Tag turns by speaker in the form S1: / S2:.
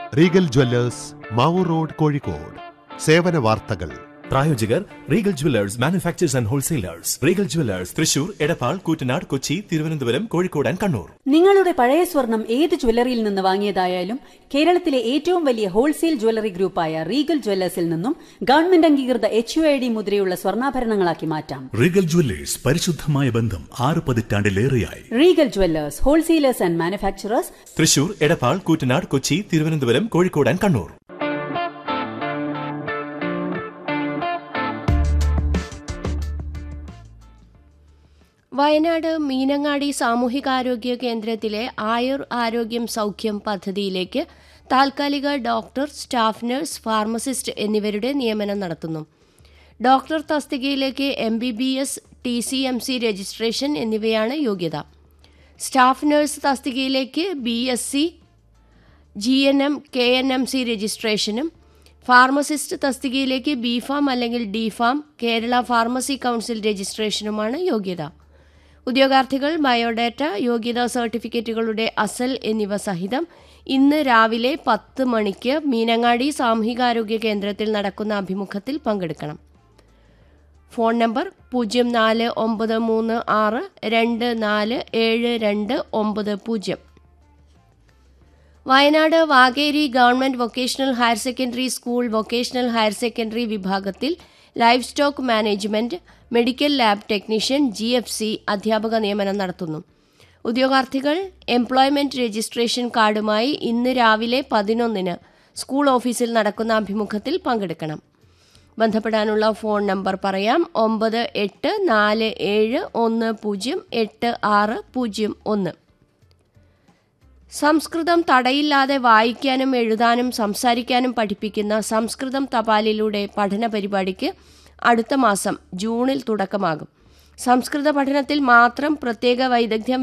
S1: Regal jewellers Mavoor road Kozhikode സേവന വാർത്തകൾ
S2: പ്രായോജകർ Regal jewellers manufacturers and wholesalers Regal jewellers Thrissur Edappal Koottanad Kochi Thiruvananthapuram Kozhikode and Kannur
S3: നിങ്ങളുടെ പഴയ സ്വർണം ഏത് ജ്വല്ലറിയിൽ നിന്ന് വാങ്ങിയതായാലും കേരളത്തിലെ ഏറ്റവും വലിയ ഹോൾസെയിൽ ജ്വല്ലറി ഗ്രൂപ്പായ റീഗൽ ജ്വല്ലേഴ്സിൽ നിന്നും ഗവൺമെന്റ് അംഗീകൃത എച്ച് യു ഐ ഡി മുദ്രയുള്ള സ്വർണ്ണാഭരണങ്ങളാക്കി മാറ്റാം
S4: റീഗൽ ജ്വല്ലേഴ്സ് പരിശുദ്ധമായ ബന്ധം ആറ് പതിറ്റാണ്ടിലേറെയായി
S3: Regal jewellers wholesalers and manufacturers
S2: Thrissur Edappal Koottanad Kochi Thiruvananthapuram Kozhikode and Kannur
S5: Wayanad Meenangadi സാമൂഹികാരോഗ്യ കേന്ദ്രത്തിലെ ആയുർ ആരോഗ്യം സൗഖ്യം പദ്ധതിയിലേക്ക് താൽക്കാലിക ഡോക്ടർ സ്റ്റാഫ് നഴ്സ് ഫാർമസിസ്റ്റ് എന്നിവരുടെ നിയമനം നടത്തുന്നു ഡോക്ടർ തസ്തികയിലേക്ക് M B B S T C M C registration എന്നിവയാണ് യോഗ്യത സ്റ്റാഫ് നഴ്സ് തസ്തികയിലേക്ക് B S C G N M K N M C രജിസ്ട്രേഷനും ഫാർമസിസ്റ്റ് തസ്തികയിലേക്ക് ബി ഫാം അല്ലെങ്കിൽ D pharm Kerala pharmacy council രജിസ്ട്രേഷനുമാണ് യോഗ്യത ഉദ്യോഗാർത്ഥികൾ ബയോഡാറ്റ യോഗ്യതാ സർട്ടിഫിക്കറ്റുകളുടെ അസൽ എന്നിവ സഹിതം ഇന്ന് രാവിലെ പത്ത് മണിക്ക് മീനങ്ങാടി സാമൂഹികാരോഗ്യ കേന്ദ്രത്തിൽ നടക്കുന്ന അഭിമുഖത്തിൽ പങ്കെടുക്കണം ഫോൺ നമ്പർ പൂജ്യം നാല് ഒമ്പത് മൂന്ന് ആറ് രണ്ട് നാല് ഏഴ് രണ്ട് ഒമ്പത് പൂജ്യം Wayanad Vakeri government vocational higher secondary school vocational higher secondary വിഭാഗത്തിൽ livestock management medical lab technician G F C അധ്യാപക നിയമനം നടത്തുന്നു ഉദ്യോഗാർത്ഥികൾ എംപ്ലോയ്മെന്റ് രജിസ്ട്രേഷൻ കാർഡുമായി ഇന്ന് രാവിലെ പതിനൊന്നിന് സ്കൂൾ ഓഫീസിൽ നടക്കുന്ന അഭിമുഖത്തിൽ പങ്കെടുക്കണം ബന്ധപ്പെടാനുള്ള ഫോൺ നമ്പർ പറയാം ഒമ്പത് എട്ട് നാല് ഏഴ് ഒന്ന് പൂജ്യം എട്ട് ആറ് പൂജ്യം ഒന്ന് സംസ്കൃതം തടയില്ലാതെ വായിക്കാനും എഴുതാനും സംസാരിക്കാനും പഠിപ്പിക്കുന്ന സംസ്കൃതം തപാലിലൂടെ പഠന പരിപാടിക്ക് അടുത്ത മാസം ജൂണിൽ തുടക്കമാകും സംസ്കൃത പഠനത്തിൽ മാത്രം പ്രത്യേക വൈദഗ്ധ്യം